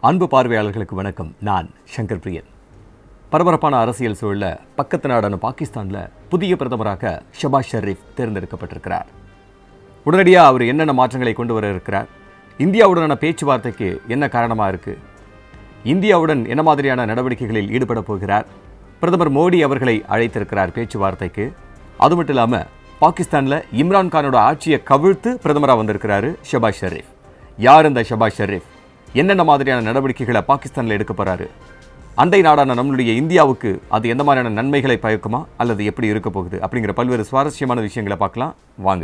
அன்பு பார்வையாளர்களுக்கு வணக்கம் நான் சங்கர் பிரியன் பரபரப்பான அரசியல் சூழல்ல பக்கத்து நாடான பாகிஸ்தானில் புதிய பிரதமராக ஷபாஸ் ஷெரீப் தேர்ந்தெடுக்கப்பட்டிருக்கிறார் உடனடியாக அவர் என்னென்ன மாற்றங்களை கொண்டு வர இருக்கிறார் இந்தியாவுடனான பேச்சுவார்த்தைக்கு என்ன காரணமாக இருக்கு இந்தியாவுடன் என்ன மாதிரியான நடவடிக்கைகளில் ஈடுபட போகிறார் பிரதமர் மோடி அவர்களை அழைத்திருக்கிறார் பேச்சுவார்த்தைக்கு அது மட்டும் இல்லாமல் பாகிஸ்தானில் இம்ரான் கானோட ஆட்சியை கவிழ்த்து பிரதமராக வந்திருக்கிறாரு ஷபாஸ் ஷெரீப் யார் இந்த ஷபாஸ் ஷெரீப் என்னென்ன மாதிரியான நடவடிக்கைகளை பாகிஸ்தானில் எடுக்க போறாரு அண்டை நாடான நம்மளுடைய இந்தியாவுக்கு அது எந்த மாதிரியான நன்மைகளை பயக்குமா அல்லது எப்படி இருக்க போகுது அப்படிங்கிற பல்வேறு சுவாரஸ்யமான விஷயங்களை பார்க்கலாம் வாங்க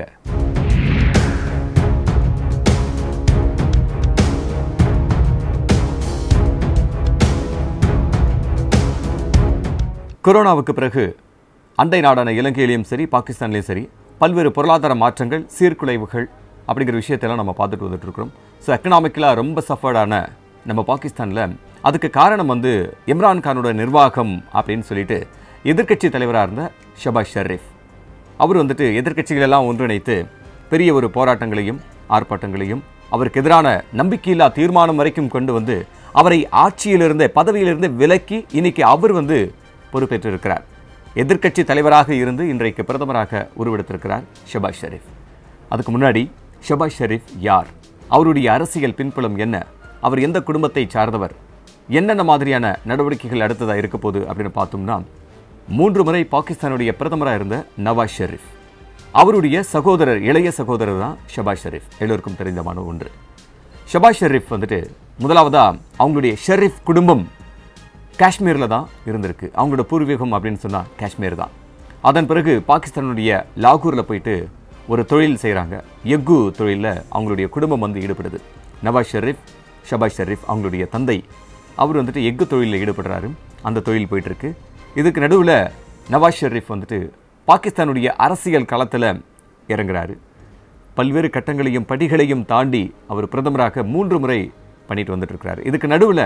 கொரோனாவுக்கு பிறகு அண்டை நாடான இலங்கையிலையும் சரி பாகிஸ்தான்லேயும் சரி பல்வேறு பொருளாதார மாற்றங்கள் சீர்குலைவுகள் அப்படிங்கிற விஷயத்தெல்லாம் நம்ம பார்த்துட்டு வந்துட்டு இருக்கிறோம் ஸோ எக்கனாமிக்கலாக ரொம்ப சஃபர்டான நம்ம பாகிஸ்தானில் அதுக்கு காரணம் வந்து இம்ரான் கானோட நிர்வாகம் அப்படின்னு சொல்லிட்டு எதிர்க்கட்சி தலைவராக இருந்த ஷபாஸ் ஷெரீப் அவர் வந்துட்டு எதிர்க்கட்சிகளெல்லாம் ஒன்றிணைத்து பெரிய ஒரு போராட்டங்களையும் ஆர்ப்பாட்டங்களையும் அவருக்கு எதிரான நம்பிக்கையில்லா தீர்மானம் வரைக்கும் கொண்டு வந்து அவரை ஆட்சியிலிருந்து பதவியிலிருந்து விலக்கி இன்னைக்கு அவர் வந்து பொறுப்பேற்றிருக்கிறார் எதிர்க்கட்சி தலைவராக இருந்து இன்றைக்கு பிரதமராக உருவெடுத்திருக்கிறார் ஷபாஸ் ஷெரீப் அதுக்கு முன்னாடி ஷபாஸ் ஷெரீப் யார் அவருடைய அரசியல் பின்புலம் என்ன அவர் எந்த குடும்பத்தை சார்ந்தவர் என்னென்ன மாதிரியான நடவடிக்கைகள் அடுத்ததாக இருக்க போகுது அப்படின்னு பார்த்தோம்னா மூன்று முறை பாகிஸ்தானுடைய பிரதமராக இருந்த நவாஸ் ஷெரீப் அவருடைய சகோதரர் இளைய சகோதரர் தான் ஷபாஸ் ஷெரீப் எல்லோருக்கும் தெரிந்தமான ஒன்று ஷபாஸ் ஷெரீப் வந்துட்டு முதலாவதா அவங்களுடைய ஷெரீப் குடும்பம் காஷ்மீரில் தான் இருந்திருக்கு அவங்களோட பூர்வீகம் அப்படின்னு சொன்னால் காஷ்மீர் தான் அதன் பிறகு பாகிஸ்தானுடைய லாகூரில் போயிட்டு ஒரு தொழில் செய்கிறாங்க எஃகு தொழிலில் அவங்களுடைய குடும்பம் வந்து ஈடுபடுது நவாஸ் ஷெரீப் ஷபாஸ் ஷெரீப் அவங்களுடைய தந்தை அவர் வந்துட்டு எஃகு தொழிலில் ஈடுபடுறாரு அந்த தொழில் போயிட்டுருக்கு இதுக்கு நடுவில் நவாஸ் ஷெரீப் வந்துட்டு பாகிஸ்தானுடைய அரசியல் களத்தில் இறங்குறாரு பல்வேறு கட்டங்களையும் படிகளையும் தாண்டி அவர் பிரதமராக மூன்று முறை பண்ணிட்டு வந்துட்டு இருக்கிறாரு இதுக்கு நடுவில்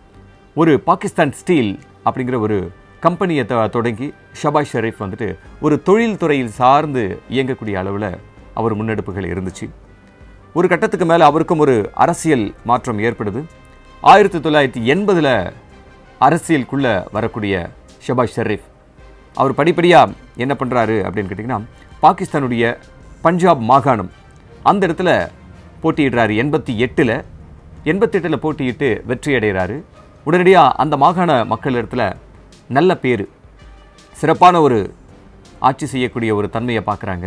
ஒரு பாகிஸ்தான் ஸ்டீல் அப்படிங்கிற ஒரு கம்பெனியை த தொடங்கி ஷபாஸ் ஷெரீப் வந்துட்டு ஒரு தொழில் துறையில் சார்ந்து இயங்கக்கூடிய அளவில் அவர் முன்னெடுப்புகள் இருந்துச்சு ஒரு கட்டத்துக்கு மேலே அவருக்கும் ஒரு அரசியல் மாற்றம் ஏற்படுது ஆயிரத்தி தொள்ளாயிரத்தி எண்பதில் அரசியலுக்குள்ளே வரக்கூடிய ஷபாஸ் ஷெரீப் அவர் படிப்படியாக என்ன பண்ணுறாரு அப்படின்னு கேட்டிங்கன்னா பாகிஸ்தானுடைய பஞ்சாப் மாகாணம் அந்த இடத்துல போட்டியிடுறாரு எண்பத்தி எட்டில் எண்பத்தெட்டில் போட்டியிட்டு வெற்றி அடைகிறாரு உடனடியாக அந்த மாகாண மக்கள் இடத்துல நல்ல பேர் சிறப்பான ஒரு ஆட்சி செய்யக்கூடிய ஒரு தன்மையை பார்க்குறாங்க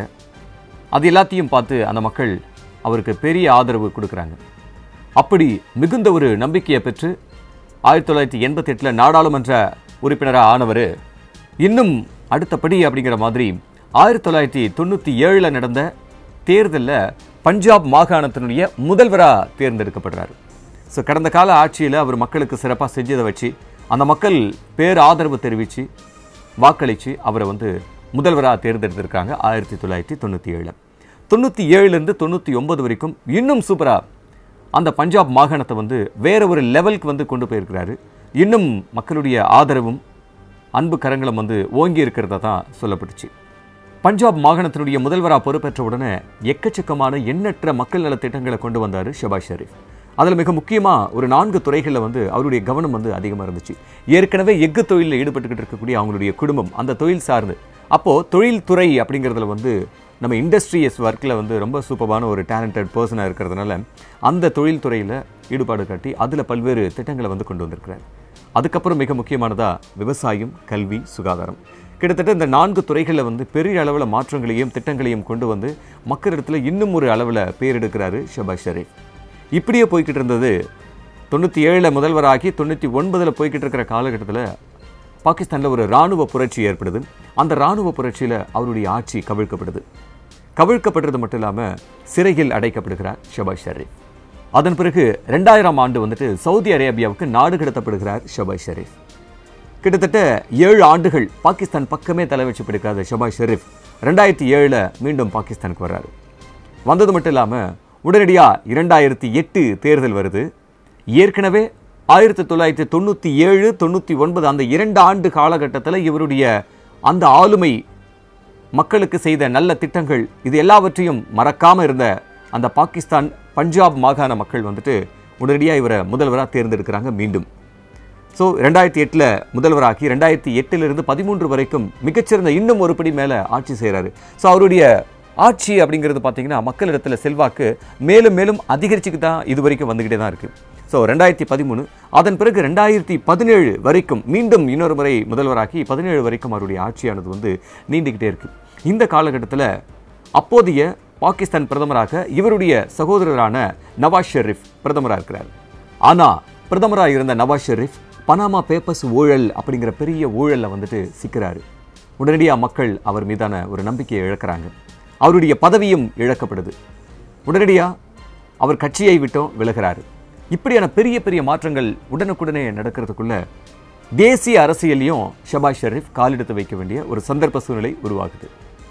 அது எல்லாத்தையும் பார்த்து அந்த மக்கள் அவருக்கு பெரிய ஆதரவு கொடுக்குறாங்க அப்படி மிகுந்த ஒரு நம்பிக்கையை பெற்று ஆயிரத்தி தொள்ளாயிரத்தி எண்பத்தெட்டில் நாடாளுமன்ற உறுப்பினராக ஆனவர் இன்னும் அடுத்தபடி அப்படிங்கிற மாதிரி ஆயிரத்தி தொள்ளாயிரத்தி தொண்ணூற்றி ஏழில் நடந்த தேர்தலில் பஞ்சாப் மாகாணத்தினுடைய முதல்வராக தேர்ந்தெடுக்கப்படுறாரு ஸோ கடந்த கால ஆட்சியில் அவர் மக்களுக்கு சிறப்பாக செஞ்சதை வச்சு அந்த மக்கள் பேர் ஆதரவு தெரிவித்து வாக்களித்து அவரை வந்து முதல்வராக தேர்ந்தெடுத்திருக்காங்க ஆயிரத்தி தொள்ளாயிரத்தி தொண்ணூற்றி ஏழில் தொண்ணூற்றி ஏழுலேருந்து தொண்ணூற்றி ஒன்பது வரைக்கும் இன்னும் சூப்பராக அந்த பஞ்சாப் மாகாணத்தை வந்து வேற ஒரு லெவலுக்கு வந்து கொண்டு போயிருக்கிறாரு இன்னும் மக்களுடைய ஆதரவும் அன்பு கரங்களும் வந்து ஓங்கி இருக்கிறதா தான் சொல்லப்பட்டுச்சு பஞ்சாப் மாகாணத்தினுடைய முதல்வராக பொறுப்பேற்ற உடனே எக்கச்சக்கமான எண்ணற்ற மக்கள் நல திட்டங்களை கொண்டு வந்தார் ஷபாஸ் ஷெரீப் அதில் மிக முக்கியமாக ஒரு நான்கு துறைகளில் வந்து அவருடைய கவனம் வந்து அதிகமாக இருந்துச்சு ஏற்கனவே எஃகு தொழிலில் ஈடுபட்டுக்கிட்டு இருக்கக்கூடிய அவங்களுடைய குடும்பம் அந்த தொழில் சார்ந்து அப்போது தொழில்துறை அப்படிங்கிறதுல வந்து நம்ம இண்டஸ்ட்ரியஸ் ஒர்க்கில் வந்து ரொம்ப சூப்பரான ஒரு டேலண்டட் பர்சனாக இருக்கிறதுனால அந்த தொழில்துறையில் ஈடுபாடு காட்டி அதில் பல்வேறு திட்டங்களை வந்து கொண்டு வந்திருக்கிறார் அதுக்கப்புறம் மிக முக்கியமானதாக விவசாயம் கல்வி சுகாதாரம் கிட்டத்தட்ட இந்த நான்கு துறைகளில் வந்து பெரிய அளவில் மாற்றங்களையும் திட்டங்களையும் கொண்டு வந்து மக்களிடத்தில் இன்னும் ஒரு அளவில் பேர் எடுக்கிறாரு ஷபாஸ் ஷெரீப் இப்படியே போய்கிட்டு இருந்தது தொண்ணூற்றி ஏழில் முதல்வராகி தொண்ணூற்றி ஒன்பதில் போய்கிட்டு இருக்கிற காலகட்டத்தில் பாகிஸ்தானில் ஒரு இராணுவ புரட்சி ஏற்படுது அந்த இராணுவ புரட்சியில் அவருடைய ஆட்சி கவிழ்க்கப்படுது கவிழ்க்கப்படுறது மட்டும் இல்லாமல் சிறையில் அடைக்கப்படுகிறார் ஷபாஸ் ஷெரீப் அதன் பிறகு ரெண்டாயிரம் ஆண்டு வந்துட்டு சவுதி அரேபியாவுக்கு நாடு கடத்தப்படுகிறார் ஷபாஸ் ஷெரீப் கிட்டத்தட்ட ஏழு ஆண்டுகள் பாகிஸ்தான் பக்கமே தலை வச்சு பிடிக்காத ஷபாஸ் ஷெரீப் ரெண்டாயிரத்தி ஏழில் மீண்டும் பாகிஸ்தானுக்கு வர்றாரு வந்தது மட்டும் இல்லாமல் உடனடியாக இரண்டாயிரத்தி எட்டு தேர்தல் வருது ஏற்கனவே ஆயிரத்தி தொள்ளாயிரத்தி தொண்ணூற்றி ஏழு தொண்ணூற்றி ஒன்பது அந்த இரண்டு ஆண்டு காலகட்டத்தில் இவருடைய அந்த ஆளுமை மக்களுக்கு செய்த நல்ல திட்டங்கள் இது எல்லாவற்றையும் மறக்காம இருந்த அந்த பாகிஸ்தான் பஞ்சாப் மாகாண மக்கள் வந்துட்டு உடனடியாக இவரை முதல்வராக தேர்ந்தெடுக்கிறாங்க மீண்டும் ஸோ ரெண்டாயிரத்தி எட்டில் முதல்வராக்கி ரெண்டாயிரத்தி எட்டிலிருந்து பதிமூன்று வரைக்கும் மிகச்சிறந்த இன்னும் ஒரு படி மேலே ஆட்சி செய்கிறாரு ஸோ அவருடைய ஆட்சி அப்படிங்கிறது பார்த்தீங்கன்னா மக்களிடத்தில் செல்வாக்கு மேலும் மேலும் அதிகரிச்சுக்கு தான் இது வரைக்கும் வந்துக்கிட்டே தான் இருக்குது ஸோ ரெண்டாயிரத்தி பதிமூணு அதன் பிறகு ரெண்டாயிரத்தி பதினேழு வரைக்கும் மீண்டும் இன்னொரு முறை முதல்வராக்கி பதினேழு வரைக்கும் அவருடைய ஆட்சியானது வந்து நீண்டுக்கிட்டே இருக்கு இந்த காலகட்டத்தில் அப்போதைய பாகிஸ்தான் பிரதமராக இவருடைய சகோதரரான நவாஸ் ஷெரீஃப் பிரதமராக இருக்கிறார் ஆனால் பிரதமராக இருந்த நவாஸ் ஷெரீஃப் பனாமா பேப்பர்ஸ் ஊழல் அப்படிங்கிற பெரிய ஊழலில் வந்துட்டு சிக்கிறாரு உடனடியாக மக்கள் அவர் மீதான ஒரு நம்பிக்கையை இழக்கிறாங்க அவருடைய பதவியும் இழக்கப்படுது உடனடியாக அவர் கட்சியை விட்டும் விலகிறாரு இப்படியான பெரிய பெரிய மாற்றங்கள் உடனுக்குடனே நடக்கிறதுக்குள்ள தேசிய அரசியலையும் ஷபாஸ் ஷெரீஃப் காலெடுத்து வைக்க வேண்டிய ஒரு சந்தர்ப்ப சூழ்நிலை உருவாகுது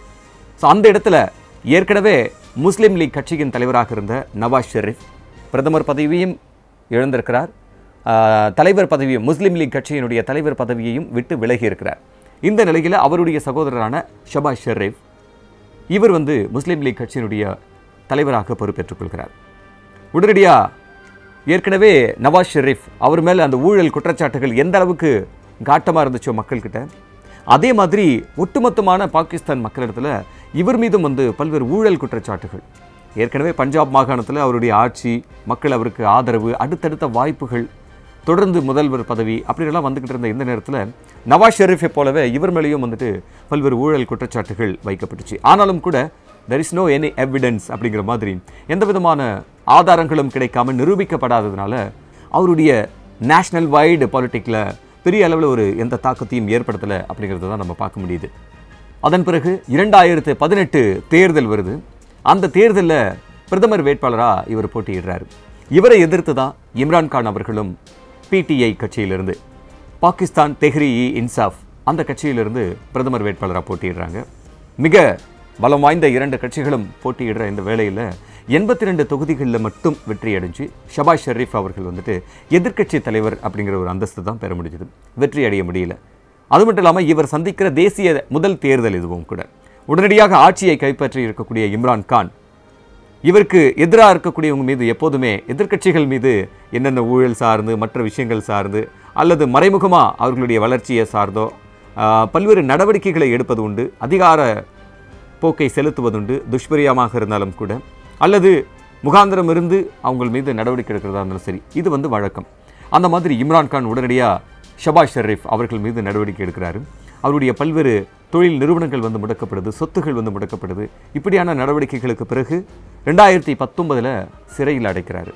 ஸோ அந்த இடத்துல ஏற்கனவே முஸ்லீம் லீக் கட்சியின் தலைவராக இருந்த நவாஸ் ஷெரீஃப் பிரதமர் பதவியையும் இழந்திருக்கிறார் ஆஹ், தலைவர் பதவியும் முஸ்லீம் லீக் கட்சியினுடைய தலைவர் பதவியையும் விட்டு விலகி இருக்கிறார் இந்த நிலையில் அவருடைய சகோதரரான ஷபாஸ் ஷெரீஃப் இவர் வந்து முஸ்லீம் லீக் கட்சியினுடைய தலைவராக பொறுப்பேற்றுக் கொள்கிறார் உடனடியாக ஏற்கனவே நவாஸ் ஷெரீஃப் அவர் மேலே அந்த ஊழல் குற்றச்சாட்டுகள் எந்த அளவுக்கு காட்டமாக இருந்துச்சோ மக்கள்கிட்ட அதே மாதிரி ஒட்டுமொத்தமான பாகிஸ்தான் மக்களிடத்தில் இவர் மீதும் வந்து பல்வேறு ஊழல் குற்றச்சாட்டுகள் ஏற்கனவே பஞ்சாப் மாகாணத்தில் அவருடைய ஆட்சி மக்கள் அவருக்கு ஆதரவு அடுத்தடுத்த வாய்ப்புகள் தொடர்ந்து முதல்வர் பதவி அப்படிலாம் வந்துக்கிட்டு இருந்த இந்த நேரத்தில் நவாஸ் ஷெரீஃபை போலவே இவர் மேலேயும் வந்துட்டு பல்வேறு ஊழல் குற்றச்சாட்டுகள் வைக்கப்பட்டுச்சு ஆனாலும் கூட there is no any evidence அப்படிங்கிற மாதிரி எந்த விதமான ஆதாரங்களும் கிடைக்காம நிரூபிக்கப்படாததுனால அவருடைய நேஷனல் வைடு பாலிட்டிக்கில் பெரிய அளவில் ஒரு எந்த தாக்கத்தையும் ஏற்படுத்தலை அப்படிங்கிறத தான் நம்ம பார்க்க முடியுது அதன் பிறகு இரண்டாயிரத்து பதினெட்டு தேர்தல் வருது அந்த தேர்தலில் பிரதமர் வேட்பாளராக இவர் போட்டியிடுறாரு இவரை எதிர்த்து தான் இம்ரான்கான் அவர்களும் பிடிஐ கட்சியிலிருந்து பாகிஸ்தான் தெஹ்ரி இ இன்சாஃப் அந்த கட்சியிலிருந்து பிரதமர் வேட்பாளராக போட்டியிடுறாங்க மிக பலம் வாய்ந்த இரண்டு கட்சிகளும் போட்டியிடுற இந்த வேளையில் எண்பத்தி ரெண்டு தொகுதிகளில் மட்டும் வெற்றி அடைஞ்சு ஷபாஸ் ஷெரீஃப் அவர்கள் வந்துட்டு எதிர்க்கட்சி தலைவர் அப்படிங்கிற ஒரு அந்தஸ்து தான் பெற முடிஞ்சது வெற்றி அடைய முடியல அது மட்டும் இல்லாமல் இவர் சந்திக்கிற தேசிய முதல் தேர்தல் இதுவும் கூட உடனடியாக ஆட்சியை கைப்பற்றி இருக்கக்கூடிய இம்ரான் கான் இவருக்கு எதிராக இருக்கக்கூடியவங்க மீது எப்போதுமே எதிர்க்கட்சிகள் மீது என்னென்ன ஊழல் சார்ந்து மற்ற விஷயங்கள் சார்ந்து அல்லது மறைமுகமாக அவர்களுடைய வளர்ச்சியை சார்ந்தோ ஆஹ், பல்வேறு நடவடிக்கைகளை எடுப்பது உண்டு அதிகார போக்கை செலுத்துவதுண்டு துஷ்பிரியமாக இருந்தாலும் கூட அல்லது முகாந்திரம் இருந்து அவங்க மீது நடவடிக்கை எடுக்கிறதா இருந்தாலும் சரி இது வந்து வழக்கம் அந்த மாதிரி இம்ரான்கான் உடனடியாக ஷபாஸ் ஷெரீஃப் அவர்கள் மீது நடவடிக்கை எடுக்கிறாரு அவருடைய பல்வேறு தொழில் நிறுவனங்கள் வந்து முடக்கப்படுது சொத்துகள் வந்து முடக்கப்படுது இப்படியான நடவடிக்கைகளுக்கு பிறகு ரெண்டாயிரத்தி பத்தொன்பதில் சிறையில் அடைக்கிறாரு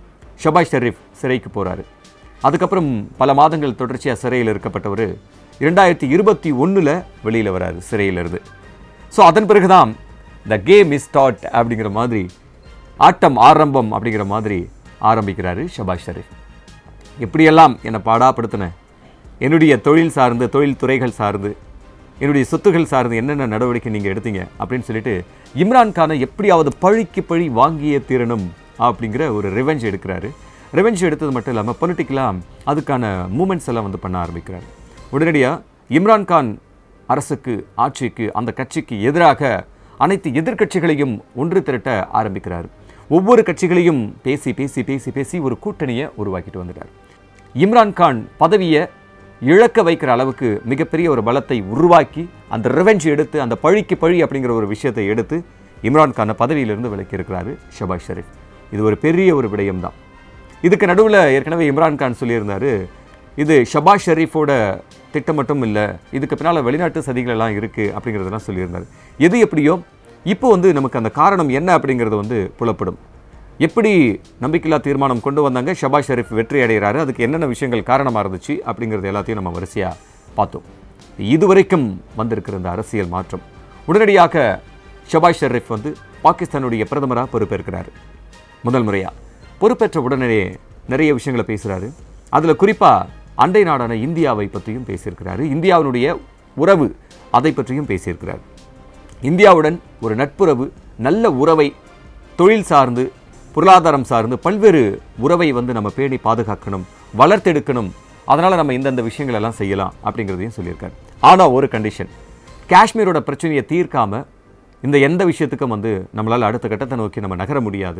ஷபாஸ் ஷெரீஃப் சிறைக்கு போகிறாரு அதுக்கப்புறம் பல மாதங்கள் தொடர்ச்சியாக சிறையில் இருக்கப்பட்டவர் இரண்டாயிரத்தி இருபத்தி ஒன்றில் வெளியில் வராரு சிறையிலிருந்து ஸோ அதன் பிறகுதான் த கேம் இஸ் ஸ்டார்ட் அப்படிங்கிற மாதிரி ஆட்டம் ஆரம்பம் அப்படிங்கிற மாதிரி ஆரம்பிக்கிறாரு ஷபாஸ் ஷெரீஃப் எப்படியெல்லாம் என்னை பாடாப்படுத்தின என்னுடைய தொழில் சார்ந்து தொழில் துறைகள் சார்ந்து என்னுடைய சொத்துகள் சார்ந்து என்னென்ன நடவடிக்கை நீங்கள் எடுத்தீங்க அப்படின்னு சொல்லிட்டு இம்ரான் கானை எப்படியாவது பழிக்கு பழி வாங்கியே தீரணும் அப்படிங்கிற ஒரு ரிவெஞ்ச் எடுக்கிறாரு ரிவெஞ்ச் எடுத்தது மட்டும் இல்லாமல் பொலிட்டிக்கலாக அதுக்கான மூமெண்ட்ஸ் எல்லாம் வந்து பண்ண ஆரம்பிக்கிறார் உடனடியாக இம்ரான் கான் அரசுக்கு ஆட்சிக்கு அந்த கட்சிக்கு எதிராக அனைத்து எதிர்க்கட்சிகளையும் ஒன்று திரட்ட ஆரம்பிக்கிறார் ஒவ்வொரு கட்சிகளையும் பேசி பேசி பேசி பேசி ஒரு கூட்டணியை உருவாக்கிட்டு வந்துட்டார் இம்ரான் கான் பதவியை இழக்க வைக்கிற அளவுக்கு மிகப்பெரிய ஒரு பலத்தை உருவாக்கி அந்த ரிவெஞ்ச் எடுத்து அந்த பழிக்கு பழி அப்படிங்கிற ஒரு விஷயத்தை எடுத்து இம்ரான் கானை பதவியிலிருந்து விலக்கி இருக்கிறாரு ஷபாஸ் ஷெரீஃப் இது ஒரு பெரிய ஒரு விடயம் தான் இதுக்கு நடுவில் ஏற்கனவே இம்ரான் கான் சொல்லியிருந்தாரு இது ஷபாஸ் ஷெரீஃபோட திட்டம் மட்டும் இல்லை இதுக்கு பின்னால் வெளிநாட்டு சதிகள் எல்லாம் இருக்குது அப்படிங்கிறதெல்லாம் சொல்லியிருந்தார் எது எப்படியோ இப்போ வந்து நமக்கு அந்த காரணம் என்ன அப்படிங்கிறது வந்து புலப்படும் எப்படி நம்பிக்கையில்லா தீர்மானம் கொண்டு வந்தாங்க ஷபாஸ் ஷெரீஃப் வெற்றி அடைகிறாரு அதுக்கு என்னென்ன விஷயங்கள் காரணமாக இருந்துச்சு அப்படிங்கிறது எல்லாத்தையும் நம்ம வரிசையாக பார்த்தோம் இதுவரைக்கும் வந்திருக்கிற இந்த அரசியல் மாற்றம் உடனடியாக ஷபாஸ் ஷெரீஃப் வந்து பாகிஸ்தானுடைய பிரதமராக பொறுப்பேற்கிறார் முதல் முறையாக பொறுப்பேற்ற உடனே நிறைய விஷயங்களை பேசுகிறாரு அதில் குறிப்பாக அண்டை நாடான இந்தியாவை பற்றியும் பேசியிருக்கிறாரு இந்தியாவினுடைய உறவு அதை பற்றியும் பேசியிருக்கிறார் இந்தியாவுடன் ஒரு நட்புறவு நல்ல உறவை தொழில் சார்ந்து பொருளாதாரம் சார்ந்து பல்வேறு உறவை வந்து நம்ம பேணி பாதுகாக்கணும் வளர்த்தெடுக்கணும் அதனால் நம்ம இந்தந்த விஷயங்கள் எல்லாம் செய்யலாம் அப்படிங்கிறதையும் சொல்லியிருக்காரு ஆனால் ஒரு கண்டிஷன் காஷ்மீரோட பிரச்சனையை தீர்க்காம இந்த எந்த விஷயத்துக்கும் வந்து நம்மளால் அடுத்த கட்டத்தை நோக்கி நம்ம நகர முடியாது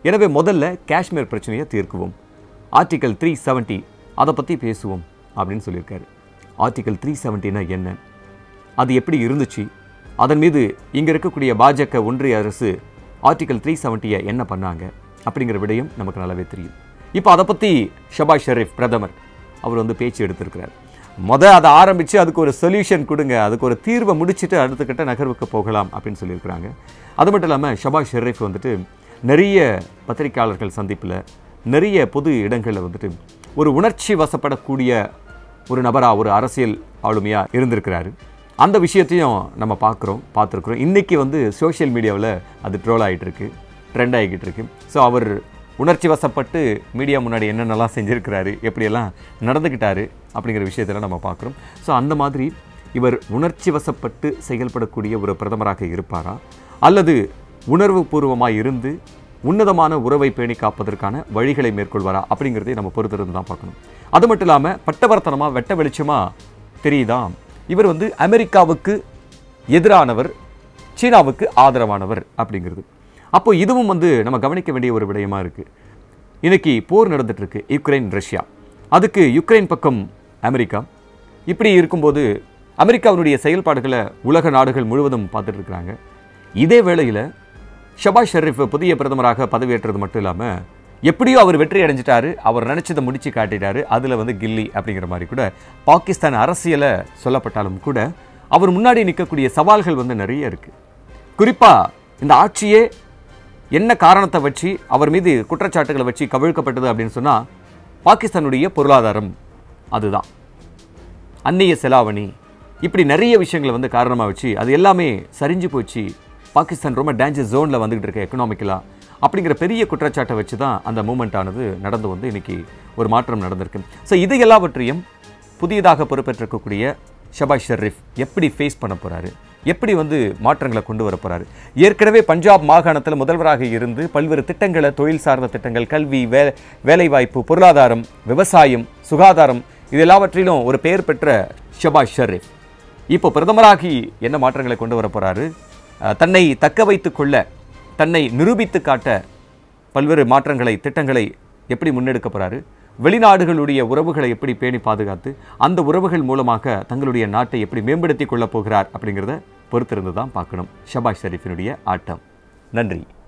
எனவே முதல்ல காஷ்மீர் பிரச்சனையை தீர்க்குவோம் ஆர்டிகல் த்ரீ செவன்ட்டி அதை பற்றி பேசுவோம் அப்படின்னு சொல்லியிருக்காரு ஆர்டிகல் த்ரீ செவன்ட்டினா என்ன அது எப்படி இருந்துச்சு அதன் மீது இங்கே இருக்கக்கூடிய பாஜக ஒன்றிய அரசு ஆர்டிகல் த்ரீ செவன்ட்டியை என்ன பண்ணாங்க அப்படிங்கிற விடயம் நமக்கு நல்லாவே தெரியும் இப்போ அதை பற்றி ஷபாஷ் ஷெரீஃப் பிரதமர் அவர் வந்து பேச்சு எடுத்திருக்கிறார் முத அதை ஆரம்பித்து அதுக்கு ஒரு சொல்யூஷன் கொடுங்க அதுக்கு ஒரு தீர்வை முடிச்சுட்டு அடுத்த கட்ட நகர்வுக்கு போகலாம் அப்படின்னு சொல்லியிருக்கிறாங்க அது மட்டும் இல்லாமல் ஷபாஷ் ஷெரீஃப் வந்துட்டு நிறைய பத்திரிகையாளர்கள் சந்திப்பில் நிறைய பொது இடங்களில் வந்துட்டு ஒரு உணர்ச்சி வசப்படக்கூடிய ஒரு நபராக ஒரு அரசியல் ஆளுமையாக இருந்திருக்கிறாரு அந்த விஷயத்தையும் நம்ம பார்க்குறோம் பார்த்துருக்குறோம் இன்றைக்கி வந்து சோஷியல் மீடியாவில் அது ட்ரோல் ஆகிட்டு இருக்கு ட்ரெண்ட் ஆகிக்கிட்டு இருக்கு ஸோ அவர் உணர்ச்சி வசப்பட்டு மீடியா முன்னாடி என்னென்னலாம் செஞ்சுருக்கிறாரு எப்படியெல்லாம் நடந்துக்கிட்டாரு அப்படிங்கிற விஷயத்தெல்லாம் நம்ம பார்க்குறோம் ஸோ அந்த மாதிரி இவர் உணர்ச்சி வசப்பட்டு செயல்படக்கூடிய ஒரு பிரதமராக இருப்பாரா அல்லது உணர்வு பூர்வமாக இருந்து உன்னதமான உறவை பேணி காப்பதற்கான வழிகளை மேற்கொள்வாரா அப்படிங்கிறதை நம்ம பொறுத்திருந்து தான் பார்க்கணும் அது மட்டும் இல்லாமல் பட்டவர்த்தனமாக வெட்ட வெளிச்சமாக தெரியுதா இவர் வந்து அமெரிக்காவுக்கு எதிரானவர் சீனாவுக்கு ஆதரவானவர் அப்படிங்கிறது அப்போ இதுவும் வந்து நம்ம கவனிக்க வேண்டிய ஒரு விடயமா இருக்கு இன்னைக்கு போர் நடந்துட்டு இருக்கு யுக்ரைன் ரஷ்யா அதுக்கு யுக்ரைன் பக்கம் அமெரிக்கா இப்படி இருக்கும்போது அமெரிக்காவினுடைய செயல்பாடுகளை உலக நாடுகள் முழுவதும் பார்த்துட்டு இருக்கிறாங்க இதே வேளையில் ஷபாஷ் ஷெரீஃப் புதிய பிரதமராக பதவியேற்றது மட்டும் இல்லாமல் எப்படியோ அவர் வெற்றி அடைஞ்சிட்டாரு அவர் நினைச்சதை முடிச்சு காட்டிட்டாரு அதில் வந்து கில்லி அப்படிங்கிற மாதிரி கூட பாகிஸ்தான் அரசியலை சொல்லப்பட்டாலும் கூட அவர் முன்னாடி நிற்கக்கூடிய சவால்கள் வந்து நிறைய இருக்கு குறிப்பா இந்த ஆட்சியே என்ன காரணத்தை வச்சு அவர் மீது குற்றச்சாட்டுகளை வச்சு கவிழ்க்கப்பட்டது அப்படின்னு சொன்னா பாகிஸ்தானுடைய பொருளாதாரம் அதுதான் அந்நிய செலாவணி இப்படி நிறைய விஷயங்களை வந்து காரணமாக வச்சு அது எல்லாமே சரிஞ்சு போச்சு பாகிஸ்தான் ரொம்ப டேஞ்சர் ஜோனில் வந்துகிட்டு இருக்கு எக்கனாமிக்கலாக அப்படிங்கிற பெரிய குற்றச்சாட்டை வச்சு தான் அந்த மூமெண்ட் ஆனது நடந்து வந்து இன்னைக்கு ஒரு மாற்றம் நடந்திருக்கு ஸோ இது எல்லாவற்றையும் புதியதாக பொறுப்பேற்றிருக்கக்கூடிய ஷபாஷ் ஷெரீஃப் எப்படி ஃபேஸ் பண்ண போறாரு எப்படி வந்து மாற்றங்களை கொண்டு வர போறாரு ஏற்கனவே பஞ்சாப் மாகாணத்தில் முதல்வராக இருந்து பல்வேறு திட்டங்களை தொழில் சார்ந்த திட்டங்கள் கல்வி வே வேலைவாய்ப்பு பொருளாதாரம் விவசாயம் சுகாதாரம் இது எல்லாவற்றிலும் ஒரு பெயர் பெற்ற ஷபாஷ் ஷெரீஃப் இப்போ பிரதமராகி என்ன மாற்றங்களை கொண்டு வர போறாரு அஹ், தன்னை தக்க வைத்துக் கொள்ள தன்னை நிரூபித்து காட்ட பல்வேறு மாற்றங்களை திட்டங்களை எப்படி முன்னெடுக்க போறாரு வெளிநாடுகளுடைய உறவுகளை எப்படி பேணி பாதுகாத்து அந்த உறவுகள் மூலமாக தங்களுடைய நாட்டை எப்படி மேம்படுத்தி கொள்ளப் போகிறார் அப்படிங்கிறத பொறுத்திருந்து தான் பார்க்கணும் ஷபாஷ் ஷெரீஃபினுடைய ஆட்டம் நன்றி